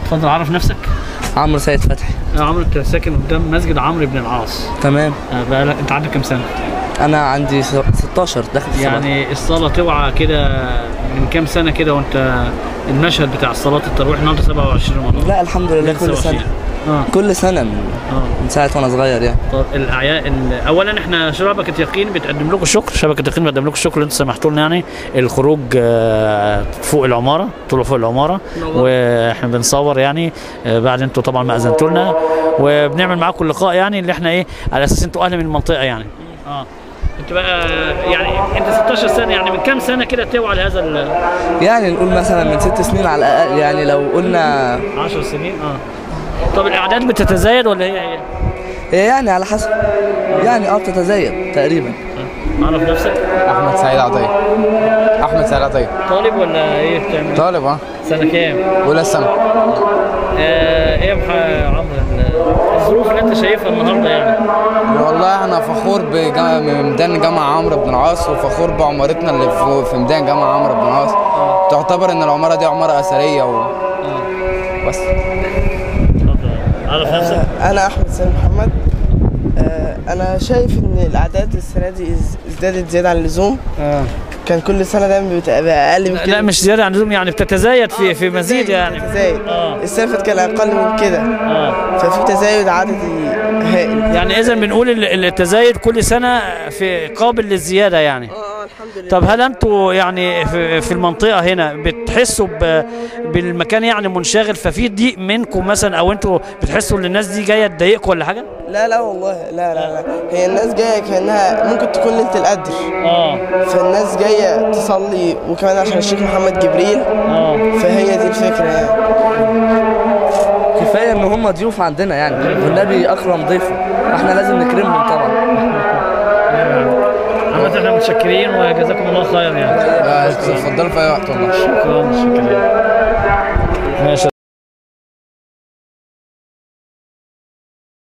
اتفضل عرف نفسك عمرو سيد فتحي يا عمرو انت ساكن قدام مسجد عمرو بن العاص تمام آه، بقالك انت عندك كام سنه انا عندي س- 16 داخل في يعني يعني الصلاه توعى كده من كام سنه كده وانت المشهد بتاع صلاه التراويح النهارده 27 رمضان لا الحمد لله كل 29. سنه اه كل سنه من, اه من ساعه وانا صغير يعني طب الاعياء ال- اولا احنا شبكه يقين بتقدم لكم الشكر شبكه يقين بتقدم لكم الشكر اللي انتم سمحتوا لنا يعني الخروج آه، فوق العماره طلعوا فوق العماره واحنا بنصور يعني آه، بعد انتوا طبعا ما اذنتوا لنا وبنعمل معاكم اللقاء يعني اللي احنا ايه على اساس انتوا اهل من المنطقه يعني اه انت بقى يعني انت 16 سنه يعني من كام سنه كده توعى لهذا ال يعني نقول مثلا من ست سنين على الاقل يعني لو قلنا 10 سنين اه طب الاعداد بتتزايد ولا هي هي؟ هي يعني على حسب يعني اه بتتزايد تقريبا عرف نفسك احمد سعيد عطيه احمد سعيد عطيه طالب ولا ايه بتعمل؟ طالب اه سنه كام؟ اولى السنه آه، ايه يا مح- عمرو ال- الظروف اللي انت شايفها النهارده يعني والله انا فخور بميدان جامع عمرو بن العاص وفخور بعمارتنا اللي في في ميدان جامع عمرو بن العاص تعتبر ان العماره دي عماره اثريه و... بس اتفضل عرف نفسك انا احمد سالم محمد آه، انا شايف ان الاعداد السنه دي از- ازدادت زياده عن اللزوم كان كل سنه دايما بتبقى اقل من كده لا مش زياده عن اللزوم يعني بتتزايد في في مزيد يعني بتتزايد اه السنه اللي فاتت كان اقل من كده اه ففي تزايد عددي هائل يعني اذا بنقول ال- التزايد كل سنه في قابل للزياده يعني اه الحمد لله طب هل انتوا يعني في, في المنطقه هنا بتحسوا ب- بالمكان يعني منشغل ففي ضيق منكم مثلا او انتوا بتحسوا ان الناس دي جايه تضايقكم ولا حاجه؟ لا لا والله لا لا لا هي الناس جايه كانها ممكن تكون ليله القدر اه فالناس جايه تصلي وكمان عشان الشيخ محمد جبريل اه فهي دي الفكره يعني كفايه ان هم ضيوف عندنا يعني والنبي اكرم ضيفه احنا لازم نكرمهم طبعا عامة احنا متشكرين وجزاكم الله خير يعني اتفضلوا في اي وقت والله شكرا شكرا ماشي